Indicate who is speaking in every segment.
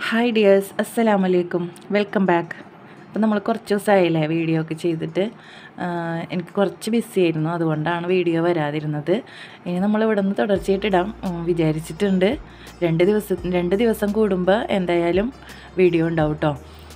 Speaker 1: Hi dears അസ്സലാമു അലൈക്കും welcome back അപ്പോൾ നമ്മൾ കുറച്ച് ദിവസമായില്ലേ വീഡിയോ ഒക്കെ ചെയ്തിട്ട് ആഹ് എനിക്ക് കുറച്ച് ബിസി ആയിരുന്നു അതുകൊണ്ടാണ് വീഡിയോ വരാതിരുന്നത് ഇനി നമ്മൾ ഇവിടെ നിന്ന് തുടർച്ചയായിട്ട് ഇടാം ഉം, വിചാരിച്ചിട്ടുണ്ട് രണ്ട് ദിവസം രണ്ട് ദിവസം കൂടുമ്പോൾ എന്തായാലും വീഡിയോ ഉണ്ടാവും കേട്ടോ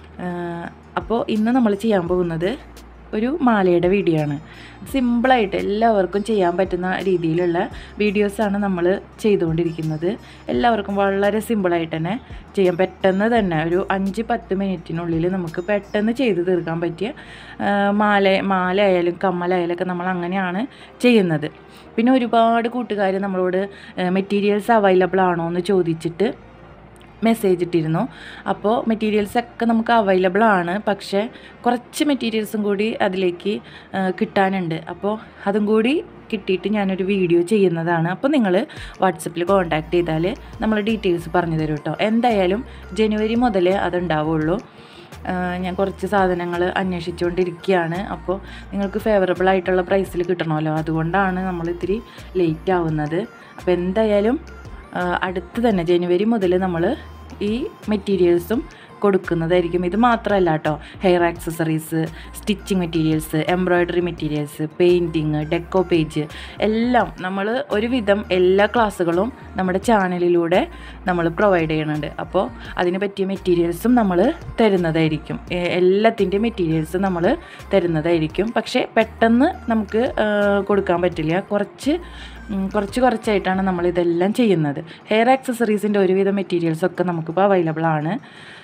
Speaker 1: അപ്പോൾ ഇന്ന് നമ്മൾ ചെയ്യാൻ പോകുന്നത് ഒരു മാലയുടെ വീഡിയോ ആണ് സിമ്പിളായിട്ട് എല്ലാവർക്കും ചെയ്യാൻ പറ്റുന്ന രീതിയിലുള്ള വീഡിയോസാണ് നമ്മൾ ചെയ്തുകൊണ്ടിരിക്കുന്നത് എല്ലാവർക്കും വളരെ സിമ്പിളായിട്ട് തന്നെ ചെയ്യാൻ പെട്ടെന്ന് തന്നെ ഒരു അഞ്ച് പത്ത് മിനിറ്റിനുള്ളിൽ നമുക്ക് പെട്ടെന്ന് ചെയ്ത് തീർക്കാൻ പറ്റിയ ആ, മാല മാല ആയാലും കമ്മലായാലും ഒക്കെ നമ്മൾ അങ്ങനെയാണ് ചെയ്യുന്നത് പിന്നെ ഒരുപാട് കൂട്ടുകാർ നമ്മളോട് മെറ്റീരിയൽസ് അവൈലബിൾ ആണോ എന്ന് ചോദിച്ചിട്ട് മെസ്സേജ് ഇട്ടിരുന്നു അപ്പോൾ മെറ്റീരിയൽസ് ഒക്കെ നമുക്ക് അവൈലബിൾ ആണ് പക്ഷേ കുറച്ച് മെറ്റീരിയൽസും കൂടി അതിലേക്ക് ആ, കിട്ടാനുണ്ട് അപ്പോൾ അതും കൂടി കിട്ടിയിട്ട് ഞാനൊരു വീഡിയോ ചെയ്യുന്നതാണ് അപ്പോൾ നിങ്ങൾ വാട്സപ്പിൽ കോൺടാക്ട് ചെയ്താൽ നമ്മൾ ഡീറ്റെയിൽസ് പറഞ്ഞു തരും കേട്ടോ എന്തായാലും ജനുവരി മുതൽ അതുണ്ടാവുള്ളൂ ആ, ഞാൻ കുറച്ച് സാധനങ്ങൾ അന്വേഷിച്ചുകൊണ്ടിരിക്കുകയാണ് അപ്പോൾ നിങ്ങൾക്ക് ഫേവറബിൾ ആയിട്ടുള്ള പ്രൈസിൽ കിട്ടണമല്ലോ അതുകൊണ്ടാണ് നമ്മൾ ഇത്തിരി ലേറ്റ് ആവുന്നത് അപ്പോൾ എന്തായാലും ആ, അടുത്ത് തന്നെ ജനുവരി മുതൽ നമ്മൾ ഈ മെറ്റീരിയൽസും കൊടുക്കുന്നതായിരിക്കും ഇത് മാത്രമല്ല കേട്ടോ hair accessories stitching materials embroidery materials painting decoupage എല്ലാം നമ്മൾ ഒരുവിധം എല്ലാ ക്ലാസ്സുകളും നമ്മുടെ ചാനലിലൂടെ നമ്മൾ പ്രൊവൈഡ് ചെയ്യുന്നുണ്ട് അപ്പോൾ അതിന് പറ്റിയ മെറ്റീരിയൽസും നമ്മൾ തരുന്നതായിരിക്കും എ- എല്ലാത്തിൻ്റെയും മെറ്റീരിയൽസ് നമ്മൾ തരുന്നതായിരിക്കും പക്ഷേ പെട്ടെന്ന് നമുക്ക് ആ, കൊടുക്കാൻ പറ്റില്ല കുറച്ച് ഉം, കുറച്ച് കുറച്ചായിട്ടാണ് നമ്മൾ ഇതെല്ലാം ചെയ്യുന്നത് ഹെയർ ആക്സസറീസിൻ്റെ ഒരുവിധ മെറ്റീരിയൽസൊക്കെ നമുക്കിപ്പോൾ അവൈലബിൾ ആണ്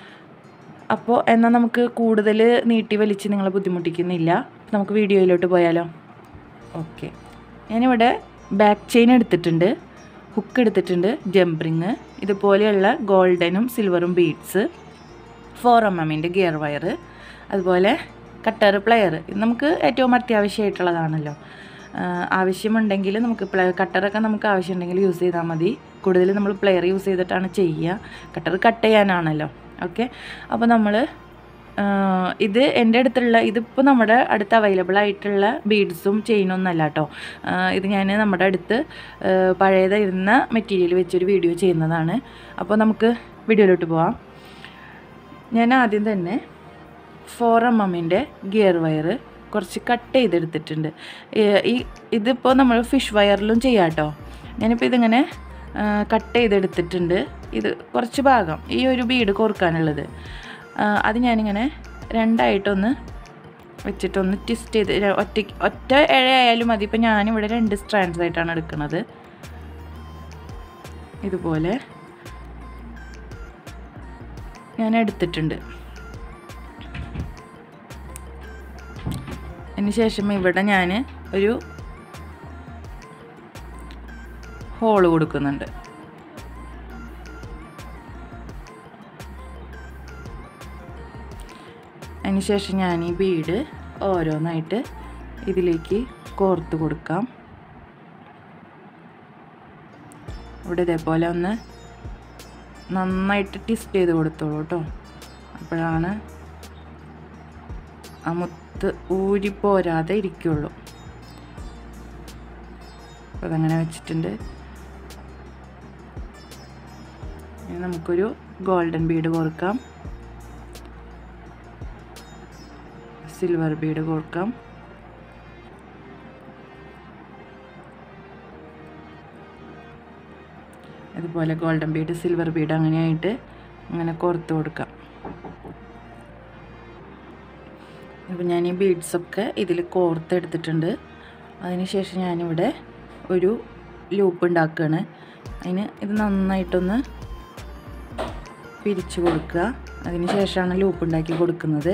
Speaker 1: അപ്പോൾ എന്നാൽ നമുക്ക് കൂടുതൽ നീട്ടി വലിച്ച് നിങ്ങളെ ബുദ്ധിമുട്ടിക്കുന്നില്ല നമുക്ക് വീഡിയോയിലോട്ട് പോയാലോ ഓക്കെ ഞാനിവിടെ ബാക്ക് ചെയിൻ എടുത്തിട്ടുണ്ട് ഹുക്ക് എടുത്തിട്ടുണ്ട് ജംപറിങ് ഇതുപോലെയുള്ള ഗോൾഡനും സിൽവറും ബീഡ്സ് ഫോർ എം എമ്മിൻ്റെ ഗിയർ വയർ അതുപോലെ കട്ടർ പ്ലെയർ ഇത് നമുക്ക് ഏറ്റവും അത്യാവശ്യമായിട്ടുള്ളതാണല്ലോ ആ, ആവശ്യമുണ്ടെങ്കിൽ നമുക്ക് പ്ലേ കട്ടറൊക്കെ നമുക്ക് ആവശ്യമുണ്ടെങ്കിൽ യൂസ് ചെയ്താൽ മതി കൂടുതൽ നമ്മൾ പ്ലെയർ യൂസ് ചെയ്തിട്ടാണ് ചെയ്യുക കട്ടർ കട്ട് ചെയ്യാനാണല്ലോ ഓക്കെ അപ്പോൾ നമ്മൾ ഇത് എൻ്റെ അടുത്തുള്ള ഇതിപ്പോൾ നമ്മുടെ അടുത്ത് അവൈലബിൾ ആയിട്ടുള്ള ബീഡ്സും ചെയിനൊന്നും അല്ല കേട്ടോ ഇത് ഞാൻ നമ്മുടെ അടുത്ത് ആ, പഴയതായിരുന്ന മെറ്റീരിയൽ വെച്ചൊരു വീഡിയോ ചെയ്യുന്നതാണ് അപ്പോൾ നമുക്ക് വീഡിയോയിലോട്ട് പോവാം ഞാൻ ആദ്യം തന്നെ ഫോർ എം എമ്മിൻ്റെ ഗിയർ വയർ കുറച്ച് കട്ട് ചെയ്തെടുത്തിട്ടുണ്ട് ഏ- ഈ ഇതിപ്പോൾ നമ്മൾ ഫിഷ് വയറിലും ചെയ്യാം കേട്ടോ ഞാനിപ്പോൾ ഇതിങ്ങനെ കട്ട് ചെയ്തെടുത്തിട്ടുണ്ട് ഇത് കുറച്ച് ഭാഗം ഈ ഒരു ബീഡ് കോർക്കാനുള്ളത് ആ, അത് ഞാനിങ്ങനെ രണ്ടായിട്ടൊന്ന് വെച്ചിട്ടൊന്ന് ട്വിസ്റ്റ് ചെയ്ത് ര- ഒറ്റ ഒറ്റ ഇഴയായാലും മതി ഇപ്പം ഞാനിവിടെ രണ്ട് സ്ട്രാൻഡ്സ് ആയിട്ടാണ് എടുക്കുന്നത് ഇതുപോലെ ഞാൻ എടുത്തിട്ടുണ്ട് അതിന് ശേഷം ഇവിടെ ഞാൻ ഒരു ഹോള് കൊടുക്കുന്നുണ്ട് അതിന് ശേഷം ഞാൻ ഈ ബീഡ് ഓരോന്നായിട്ട് ഇതിലേക്ക് കോർത്ത് കൊടുക്കാം ഇവിടെ ഇതേപോലെ ഒന്ന് നന്നായിട്ട് ട്വിസ്റ്റ് ചെയ്ത് കൊടുത്തോളൂ കേട്ടോ അപ്പോഴാണ് ആ മുത്ത് ഊരിപ്പോരാതെ ഇരിക്കുള്ളൂ അപ്പോൾ അതങ്ങനെ വെച്ചിട്ടുണ്ട് ഇനി നമുക്കൊരു ഗോൾഡൻ ബീഡ് കോർക്കാം സിൽവർ ബീഡ് കോർക്കാം അതുപോലെ ഗോൾഡൻ ബീഡ് സിൽവർ ബീഡ് അങ്ങനെയായിട്ട് അങ്ങനെ കോർത്ത് കൊടുക്കാം അപ്പോൾ ഞാൻ ഈ ബീഡ്സൊക്കെ ഇതിൽ കോർത്തെടുത്തിട്ടുണ്ട് അതിനുശേഷം ഞാനിവിടെ ഒരു ലൂപ്പ് ഉണ്ടാക്കുകയാണ് അതിന് ഇത് നന്നായിട്ടൊന്ന് പിരിച്ചു കൊടുക്കുക അതിന് ശേഷമാണ് ലൂപ്പ് ഉണ്ടാക്കി കൊടുക്കുന്നത്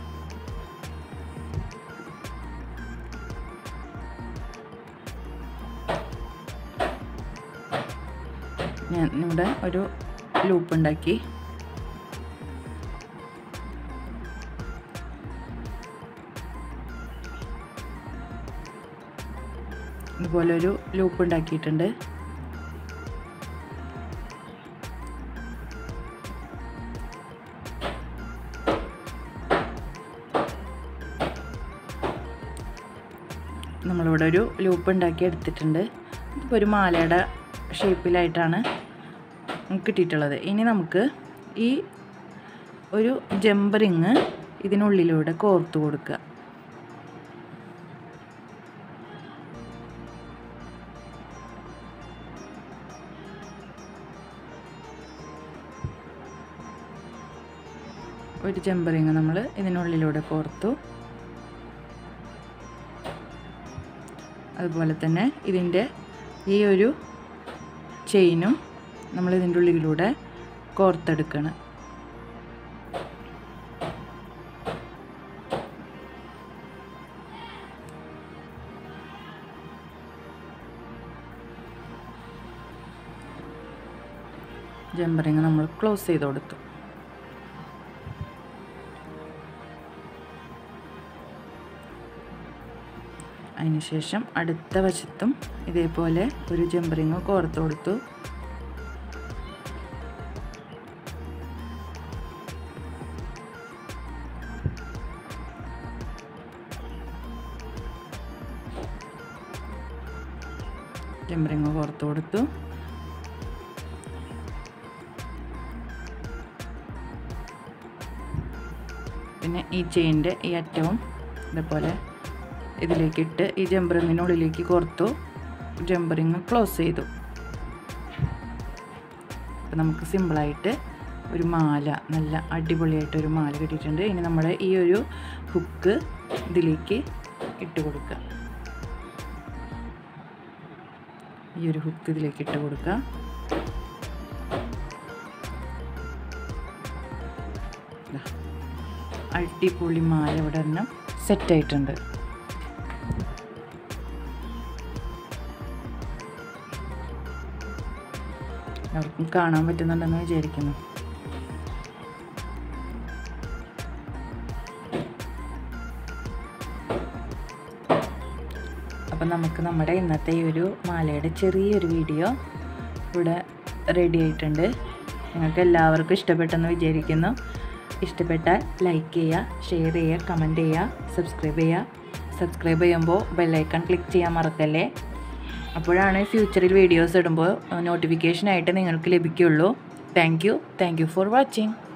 Speaker 1: ഞാൻ ഇവിടെ ഒരു ലൂപ്പ് ഉണ്ടാക്കി ഇതുപോലെ ഒരു ലൂപ്പ് ഉണ്ടാക്കിയിട്ടുണ്ട് നമ്മളിവിടെ ഒരു ലൂപ്പ് ഉണ്ടാക്കി എടുത്തിട്ടുണ്ട് ഇപ്പോൾ ഒരു മാലയുടെ ഷേപ്പിലായിട്ടാണ് കിട്ടിയിട്ടുള്ളത് ഇനി നമുക്ക് ഈ ഒരു ജമ്പറിങ് ഇതിനുള്ളിലൂടെ കോർത്ത് കൊടുക്കുക ഒരു ചെമ്പറിങ് നമ്മൾ ഇതിനുള്ളിലൂടെ കോർത്തു അതുപോലെ തന്നെ ഇതിൻ്റെ ഈ ഒരു ചെയിനും നമ്മൾ ഇതിൻ്റെ ഉള്ളിലൂടെ കോർത്തെടുക്കണം ജമ്പറിങ് നമ്മൾ ക്ലോസ് ചെയ്ത് കൊടുത്തു അതിനുശേഷം അടുത്ത വശത്തും ഇതേപോലെ ഒരു ജമ്പറിങ് കോർത്ത് കൊടുത്തു ജമ്പറിങ് കോർത്ത് കൊടുത്തു പിന്നെ ഈ ചെയിൻ്റെ ഈ അറ്റവും ഇതേപോലെ ഇതിലേക്കിട്ട് ഈ ജമ്പറിങ്ങിനുള്ളിലേക്ക് കോർത്തു ജമ്പറിങ് ക്ലോസ് ചെയ്തു അപ്പോൾ നമുക്ക് സിമ്പിളായിട്ട് ഒരു മാല നല്ല അടിപൊളിയായിട്ട് ഒരു മാല കിട്ടിയിട്ടുണ്ട് ഇനി നമ്മുടെ ഈ ഒരു ഹുക്ക് ഇതിലേക്ക് ഇട്ട് കൊടുക്കുക ഈ ഒരു ഹുക്ക് ഇതിലേക്ക് ഇട്ട് കൊടുക്കുക ദാ. അടിപൊളി മാല ഇവിടെ തന്നെ സെറ്റായിട്ടുണ്ട് അവർക്കും കാണാൻ പറ്റുന്നുണ്ടെന്ന് വിചാരിക്കുന്നു അപ്പം നമുക്ക് നമ്മുടെ ഇന്നത്തെ ഈ ഒരു മാലയുടെ ചെറിയൊരു വീഡിയോ ഇവിടെ റെഡി ആയിട്ടുണ്ട് നിങ്ങൾക്ക് എല്ലാവർക്കും ഇഷ്ടപ്പെട്ടെന്ന് വിചാരിക്കുന്നു ഇഷ്ടപ്പെട്ടാൽ ലൈക്ക് ചെയ്യുക ഷെയർ ചെയ്യുക കമൻറ്റ് ചെയ്യുക സബ്സ്ക്രൈബ് ചെയ്യുക സബ്സ്ക്രൈബ് ചെയ്യുമ്പോൾ ബെല്ലൈക്കൺ ക്ലിക്ക് ചെയ്യാൻ മറക്കല്ലേ അപ്പോഴാണ് ഫ്യൂച്ചറിൽ വീഡിയോസ് ഇടുമ്പോൾ നോട്ടിഫിക്കേഷനായിട്ട് നിങ്ങൾക്ക് ലഭിക്കുള്ളൂ thank you thank you for watching